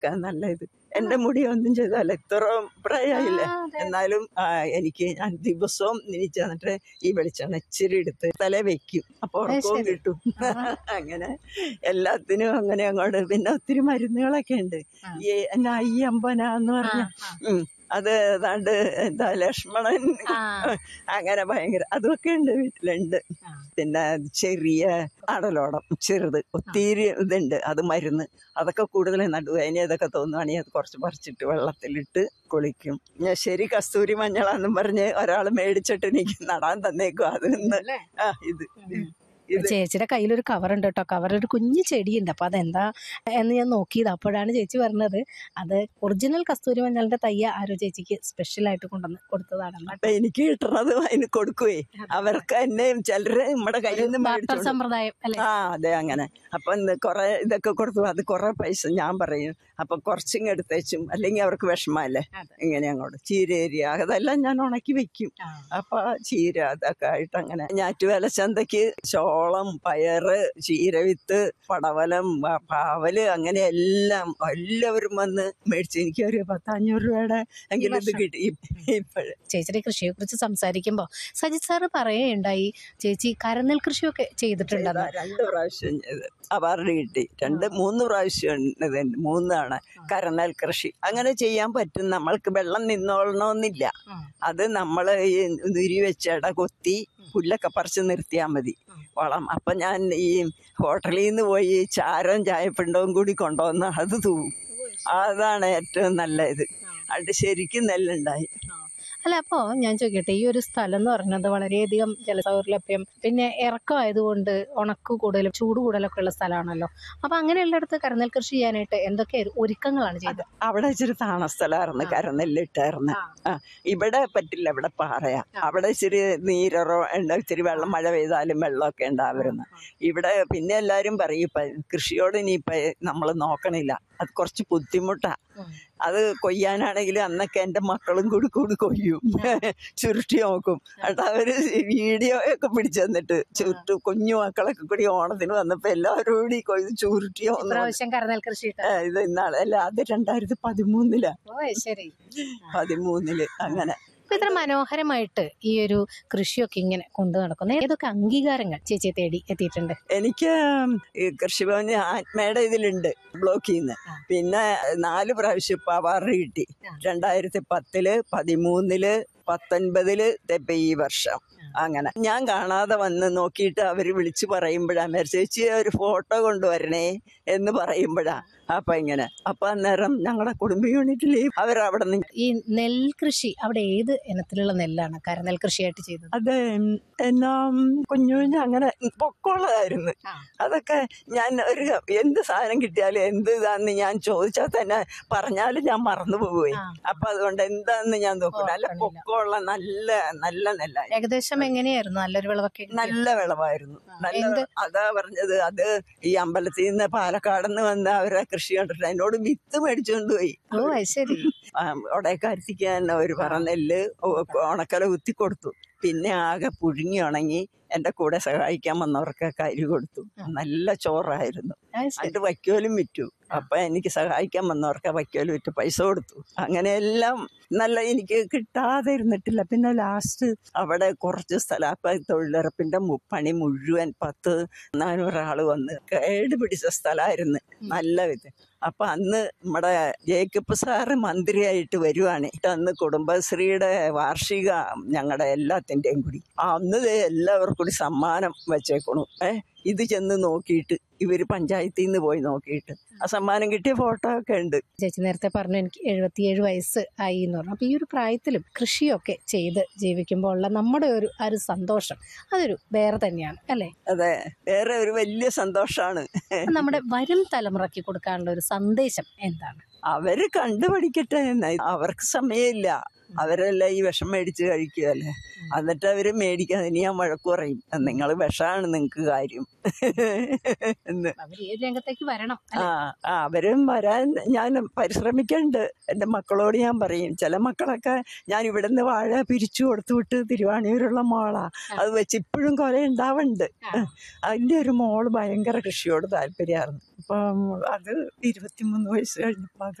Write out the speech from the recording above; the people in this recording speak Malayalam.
ഒക്കെ നല്ല ഇത് എന്റെ മുടി ഒന്നും ചെയ്താല ഇത്ര പ്രായമായില്ലേ ആ, അതെ. എന്നാലും ആ, എനിക്ക് ഞാൻ ദിവസവും എനിക്ക് എന്നിട്ട് ഈ വെളിച്ചെണ്ണ ഇച്ചിരി എടുത്ത് തല വെക്കും അപ്പൊ ഉറക്കവും ശരി. കിട്ടും അങ്ങനെ എല്ലാത്തിനും അങ്ങനെ അങ്ങോട്ട് പിന്നെ ഒത്തിരി മരുന്നുകളൊക്കെ ഉണ്ട് ആ. ഈ എന്നാ ഈ അമ്പന എന്ന് ആ, പറഞ്ഞ ആ. ഉം, അത് ഏതാണ്ട് എന്താ ലക്ഷ്മണൻ ആ, അങ്ങനെ ഭയങ്കര അതൊക്കെ ഉണ്ട് വീട്ടിലുണ്ട് ആ. പിന്നെ ചെറിയ അടലോടം ചെറുത് ഒത്തിരി ഇതുണ്ട് അത് മരുന്ന് അതൊക്കെ കൂടുതൽ നടുവേന ഇതൊക്കെ തോന്നുവാണെങ്കിൽ അത് കുറച്ച് പറിച്ചിട്ട് വെള്ളത്തിലിട്ട് കുളിക്കും ഞാൻ ശരി കസ്തൂരി മഞ്ഞളാന്നും പറഞ്ഞ് ഒരാൾ മേടിച്ചിട്ട് എനിക്ക് നടാൻ തന്നേക്കും അത് ഇന്ന് അല്ലേ? ആ ഇത് ഇത് ചേച്ചിയുടെ കയ്യിലൊരു കവർ ഉണ്ട് കേട്ടോ കവറിൽ ഒരു കുഞ്ഞു ചെടിയുണ്ട് അപ്പൊ അതെന്താ എന്ന് ഞാൻ നോക്കിയത് അപ്പോഴാണ് ചേച്ചി പറഞ്ഞത് അത് ഒറിജിനൽ കസ്തൂരി മഞ്ഞളിന്റെ തയ്യ ആരോ ചേച്ചിക്ക് സ്പെഷ്യൽ ആയിട്ട് കൊണ്ടുവന്ന് കൊടുത്തതാണെന്ന് അപ്പൊ എനിക്ക് കിട്ടണത് അതിന് കൊടുക്കുവേ അവർക്ക് എന്നെ ചിലര് നമ്മുടെ കയ്യിൽ നിന്ന് ബാർട്ടർ മേടിച്ചോണ്ട് സമ്പ്രദായം അല്ലെ ആ അതെ അങ്ങനെ അപ്പൊ ഇന്ന് കുറെ ഇതൊക്കെ കൊടുത്തു അത് കുറെ പൈസ ഞാൻ പറയും അപ്പൊ കുറച്ചിങ് എടുത്തേച്ചും അല്ലെങ്കിൽ അവർക്ക് വിഷമല്ലേ അതെ. ഇങ്ങനെ അങ്ങോട്ട് ചീരേരിയ അതെല്ലാം ഞാൻ ഉണക്കി വെക്കും അപ്പൊ ആ ചീര അതൊക്കെ ആയിട്ട് അങ്ങനെ ഞാറ്റുവേല ചന്തയ്ക്ക് ചോളം പയറ് ചീരവിത്ത് പടവലം പ- പാവല് അങ്ങനെ എല്ലാം എല്ലാവരും വന്ന് മേടിച്ചു എനിക്ക് ഒരു പത്തഞ്ഞൂറ് രൂപയുടെ എങ്കിലും ഇത് വർഷം. കിട്ടി ഇപ്പോഴും ചേച്ചിയുടെ കൃഷിയെ കുറിച്ച് സംസാരിക്കുമ്പോൾ സജിത് സാറ് പറയുകയുണ്ടായി ചേച്ചി കരനെൽ കൃഷിയൊക്കെ ചെയ്തിട്ടുണ്ടെന്ന് രണ്ട് പ്രാവശ്യം ചെയ്ത് അവാർഡ് കിട്ടി രണ്ട് മൂന്ന് പ്രാവശ്യം ഇതുണ്ട് മൂന്നാണ് കരനൽ കൃഷി അങ്ങനെ ചെയ്യാൻ പറ്റും നമ്മൾക്ക് വെള്ളം നിന്നോളണമെന്നില്ല ഉം. അത് നമ്മൾ ഈ ഉരി വെച്ച് ഇട കൊത്തി പുല്ലൊക്കെ പറിച്ച് നിർത്തിയാൽ മതി വളം അപ്പം ഞാൻ ഈ ഹോട്ടലിൽ നിന്ന് പോയി ചാരവും ചായപ്പിണ്ടവും കൂടി കൊണ്ടുവന്ന് അത് തൂവും അതാണ് ഏറ്റവും നല്ല ഇത് അത് ശരിക്കും നെല്ലുണ്ടായി അല്ല അപ്പോ ഞാൻ ചോദിക്കട്ടെ ഈ ഒരു സ്ഥലം എന്ന് പറഞ്ഞത് വളരെയധികം ജലസൗകര്യലഭ്യം പിന്നെ ഇറക്കമായതുകൊണ്ട് ഉണക്ക് കൂടുതലും ചൂട് കൂടുതലൊക്കെ ഉള്ള സ്ഥലമാണല്ലോ അപ്പൊ അങ്ങനെയുള്ളിടത്ത് കരനെൽ കൃഷി ചെയ്യാനായിട്ട് എന്തൊക്കെ ഒരുക്കങ്ങളാണ് ചെയ്തത് അവിടെ ഇച്ചിരി താണ സ്ഥലമായിരുന്നു കരനെല്ലിട്ടായിരുന്നു ആ ഇവിടെ പറ്റില്ല ഇവിടെ പാറയാ അവിടെ ഇച്ചിരി നീരറോ ഉണ്ട് ഇച്ചിരി വെള്ളം മഴ പെയ്താലും വെള്ളമൊക്കെ ഉണ്ടാവരുന്നു ഇവിടെ പിന്നെ എല്ലാവരും പറയും ഇപ്പൊ കൃഷിയോട് ഇനിയിപ്പൊ നമ്മൾ നോക്കണില്ല അത് കുറച്ച് ബുദ്ധിമുട്ടാ അത് കൊയ്യാനാണെങ്കിലും അന്നൊക്കെ എൻ്റെ മക്കളും കൂടി കൂടി കൊയ്യും ചുരുട്ടി നോക്കും എന്നിട്ട് അവര് വീഡിയോ ഒക്കെ പിടിച്ചു തന്നിട്ട് ചുരുട്ട് കുഞ്ഞു മക്കളൊക്കെ കൂടി ഓണത്തിന് വന്നപ്പോ എല്ലാവരും കൂടി കൊയ്ത് ചുരുട്ടിയോ ഇപ്രാവശ്യം കരനെൽ കൃഷി ഇത് ഇന്നാളെ അല്ല അത് രണ്ടായിരത്തി പതിമൂന്നിലാ ഓ ശരി പതിമൂന്നില് അങ്ങനെ അപ്പൊ ഇത്ര മനോഹരമായിട്ട് ഈ ഒരു കൃഷിയൊക്കെ ഇങ്ങനെ കൊണ്ടു നടക്കുന്ന ഏതൊക്കെ അംഗീകാരങ്ങൾ ചേച്ചിയെ തേടി എത്തിയിട്ടുണ്ട് എനിക്ക് ഈ കൃഷിഭവന് ആത്മയുടെ ഇതിലുണ്ട് ബ്ലോക്കിൽ നിന്ന് പിന്നെ നാല് പ്രാവശ്യം ഇപ്പൊ അവാർഡ് കിട്ടി രണ്ടായിരത്തി പത്തില് പതിമൂന്നില് പത്തൊൻപതില് ഇപ്പൊ ഈ വർഷം അങ്ങനെ ഞാൻ കാണാതെ വന്ന് നോക്കിയിട്ട് അവര് വിളിച്ചു പറയുമ്പോഴാ ചേച്ചി ഒരു ഫോട്ടോ കൊണ്ടുവരണേ എന്ന് പറയുമ്പോഴാ അപ്പൊ ഇങ്ങനെ അപ്പൊ അന്നേരം ഞങ്ങളുടെ കുടുംബ യൂണിറ്റിൽ അവരവിടെ നിന്ന് ഈ നെൽകൃഷി അവിടെ ഏത് ഇനത്തിലുള്ള നെല്ലാണ് കരനെൽ കൃഷിയായിട്ട് ചെയ്തത് അതെ എന്നാ കുഞ്ഞു കുഞ്ഞു അങ്ങനെ പൊക്കമുള്ളതായിരുന്നു ആ. അതൊക്കെ ഞാൻ ഒരു എന്ത് സാധനം കിട്ടിയാലും എന്ത് ഇതാന്ന് ഞാൻ ചോദിച്ചാൽ തന്നെ പറഞ്ഞാലും ഞാൻ മറന്നു പോകുവേ ആ. അപ്പൊ അതുകൊണ്ട് എന്താന്ന് ഞാൻ നോക്കും നല്ല ഓർക്കണില്ല. പൊക്കമുള്ള നല്ല നല്ല നെല്ലായി ഏകദേശം എങ്ങനെയായിരുന്നു നല്ലൊരു വിളവൊക്കെ കിട്ടിയോ? നല്ല വിളവായിരുന്നു നല്ല എന്ത്? അതാ പറഞ്ഞത് അത് ഈ അമ്പലത്തിൽ നിന്ന് പാലക്കാട് നിന്ന് വന്ന് അവരെ കൃഷി കണ്ടിട്ട് എന്നോട് വിത്ത് മേടിച്ചുകൊണ്ട് പോയി ഓ അത് ശരി ഉടയക്കാരത്തിക്കാൻ ഒരു പറ നെല്ല് ഉണക്കല കുത്തി കൊടുത്തു പിന്നെ ആകെ പുഴുങ്ങി ഉണങ്ങി എൻ്റെ കൂടെ സഹായിക്കാൻ വന്നവർക്കൊക്കെ അരി കൊടുത്തു നല്ല ചോറായിരുന്നു അത് ശരി അതിന്റെ വൈക്കോലും വിറ്റു അപ്പൊ എനിക്ക് സഹായിക്കാൻ വന്നവർക്ക് വൈക്കോലും വിറ്റ് പൈസ കൊടുത്തു അങ്ങനെയെല്ലാം നല്ല എനിക്ക് കിട്ടാതെ ഇരുന്നിട്ടില്ല പിന്നെ ലാസ്റ്റ് അവിടെ കുറച്ച് സ്ഥലം അപ്പൊ തൊഴിലുറപ്പിന്റെ മു- പണി മുഴുവൻ പത്ത് നാനൂറാള് വന്ന് കേട് പിടിച്ച സ്ഥലമായിരുന്നു നല്ല ഇത് അപ്പൊ അന്ന് നമ്മുടെ ജേക്കബ് സാറ് മന്ത്രിയായിട്ട് വരുവാണ് അന്ന് കുടുംബശ്രീയുടെ വാർഷിക ഞങ്ങളുടെ എല്ലാത്തിൻ്റെയും കൂടി അന്ന് ദേ എല്ലാവർക്കും കൂടി സമ്മാനം വെച്ചേക്കണു ഏ ഇത് ചെന്ന് നോക്കിയിട്ട് ഇവര് പഞ്ചായത്തിൽ നിന്ന് പോയി നോക്കിയിട്ട് ആ സമ്മാനം കിട്ടിയ ഫോട്ടോ ഒക്കെ ഉണ്ട് ചേച്ചി നേരത്തെ പറഞ്ഞു എനിക്ക് എഴുപത്തിയേഴ് വയസ്സ് ആയി എന്ന് പറഞ്ഞു അപ്പൊ ഈ ഒരു പ്രായത്തിലും കൃഷിയൊക്കെ ചെയ്ത് ജീവിക്കുമ്പോൾ ഉള്ള നമ്മുടെ ഒരു ആ ഒരു സന്തോഷം അതൊരു വേറെ തന്നെയാണ് അല്ലെ അതെ വേറെ ഒരു വലിയ സന്തോഷമാണ് അപ്പൊ നമ്മുടെ വരും തലമുറയ്ക്ക് കൊടുക്കാനുള്ള ഒരു സന്ദേശം എന്താണ് അവര് കണ്ടുപഠിക്കട്ടെ എന്ന് അവർക്ക് സമയമില്ല അവരെല്ലാം ഈ വിഷം മേടിച്ച് കഴിക്കുകയല്ലേ എന്നിട്ട് അവര് മേടിക്കാൻ ഇനി ഞാൻ വഴക്ക് പറയും നിങ്ങൾ വിഷമാണ് നിങ്ങൾക്ക് കാര്യം എന്ന് അവർ ഈ ഒരു രംഗത്തേക്ക് വരണം ആ ആ അവരും വരാൻ ഞാൻ പരിശ്രമിക്കുന്നുണ്ട് എൻ്റെ മക്കളോട് ഞാൻ പറയും ചില മക്കളൊക്കെ ഞാൻ ഇവിടുന്ന് വാഴ പിരിച്ചു കൊടുത്തു വിട്ട് തിരുവാണിയൂരുള്ള മോളാ അത് വെച്ച് ഇപ്പോഴും കുറെ ഉണ്ടാവുന്നുണ്ട് ആ. അതിൻ്റെ ഒരു മോള് ഭയങ്കര കൃഷിയോട് താല്പര്യമായിരുന്നു അപ്പം അത് ഇരുപത്തിമൂന്ന് വയസ്സ് കഴിഞ്ഞപ്പോൾ അത്